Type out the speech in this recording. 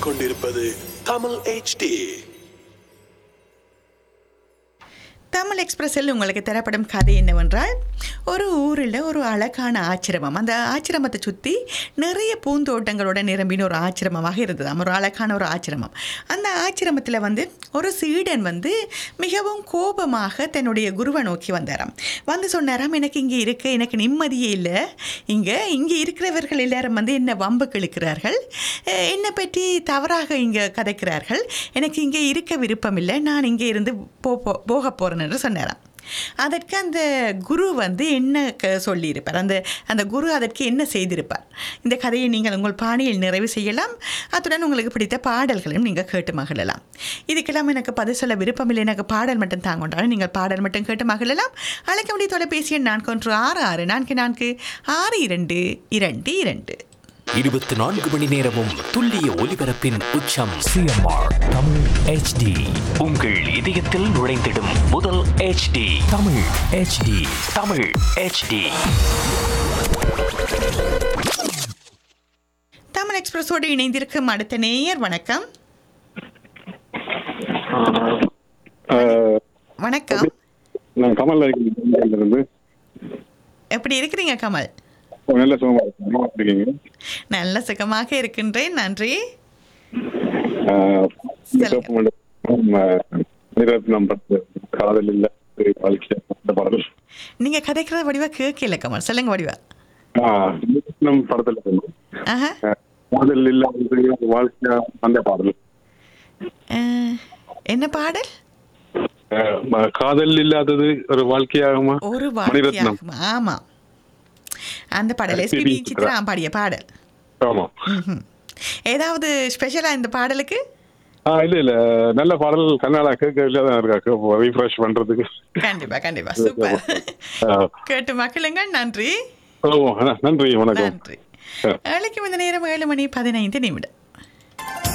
கேட்டுக்கொண்டிருப்பது தமிழ் HD தமிழ் எக்ஸ்பிரஸில் உங்களுக்கு தரப்படும் கதை என்னவென்றால் ஒரு ஊரில் ஒரு அழகான ஆச்சிரமம் அந்த ஆச்சிரமத்தை சுற்றி நிறைய பூந்தோட்டங்களோட நிரம்பின ஒரு ஆச்சிரமமாக இருந்தது ஒரு அழகான ஒரு ஆச்சிரமம் அந்த ஆச்சிரமத்தில் வந்து ஒரு சீடன் வந்து மிகவும் கோபமாக தன்னுடைய குருவை நோக்கி வந்தாராம் வந்து சொன்னாராம் எனக்கு இங்கே இருக்க எனக்கு நிம்மதியே இல்லை இங்கே இங்கே இருக்கிறவர்கள் எல்லாரும் வந்து என்ன வம்பு கிழக்கிறார்கள் அஹ் என்னை பற்றி தவறாக இங்கே கதைக்கிறார்கள் எனக்கு இங்கே இருக்க விருப்பம் இல்லை நான் இங்கே இருந்து போ போ- போக போகிறேன் என்று சொன்னாராம் அதற்கு அந்த குரு வந்து என்ன க சொல்லியிருப்பார் அந்த அந்த குரு அதற்கு என்ன செய்திருப்பார் இந்த கதையை நீங்கள் உங்கள் பாணியில் நிறைவு செய்யலாம் அத்துடன் உங்களுக்கு பிடித்த பாடல்களையும் நீங்கள் கேட்டு மகிழலாம் இதுக்கெல்லாம் எனக்கு பதில் சொல்ல விருப்பமில்லை எனக்கு பாடல் மட்டும் தாங்கொண்டாலும் நீங்கள் பாடல் மட்டும் கேட்டு மகிழலாம் அழைக்க முடிய தொலைபேசி எண் நான்கு ஒன்று ஆறு ஆறு நான்கு நான்கு ஆறு இரண்டு இரண்டு இரண்டு இருபத்தி நான்கு மணி நேரமும் துல்லிய ஒலிபரப்பின் உச்சம் சிஎம்ஆர் தமிழ் ஹெச்டி உங்கள் இதயத்தில் நுழைந்திடும் முதல் HD Tamil HD Tamil HD Tamil எக்ஸ்பிரஸோடு இணைந்திருக்கும் அடுத்த நேயர் வணக்கம் ஆஹ் வணக்கம் நான் கமல் இருந்து எப்படி இருக்கிறீங்க கமல் ஒரு நல்ல சுகமா இருக்கேன். நல்லா இருக்கீங்க நல்ல சுகமாக இருக்கின்றேன் நன்றி ஆஹ் சொல்லுங்க. சிவப்பு மண்டபம், ஆஹ் நிரத்னம் படத்து காதல் இல்ல ஒரு வாழ்க்கை அந்த பாடல் நீங்க கதைக்கிற வடிவா கேட்கல கமல் சொல்லுங்க வடிவா ஆஹ் நிரத்னம் படத்துல இருந்து, ஆஹா ஆஹ் காதல் இல்லாத ஒரு வாழ்க்கை அந்த பாடல் அஹ், என்ன பாடல் ஆஹ் ம- காதல் இல்லாதது ஒரு வாழ்க்கையாகுமா ஒரு மணிரத்னம் வாக்கியாகும் ஆமா அந்த பாடல் SPB எஸ்பிபி சித்ரா. சித்ரா பாடிய பாடல் ஆமா ம்ஹும். ஏதாவது ஸ்பெஷலா இந்த பாடலுக்கு ஆஹ் இல்ல இல்ல நல்ல பாடல் கண்ணாடா கேட்க தான் இருக்கா ரீஃப்ரெஷ் பண்றதுக்கு கண்டிப்பா கண்டிப்பா சூப்பர் ஆஹ் கேட்டு மக்களுங்க நன்றி ஓ, நன்றி வணக்கம் நன்றி நாளைக்கு இந்த நேரம் ஏழு மணி பதினைந்து நிமிடம்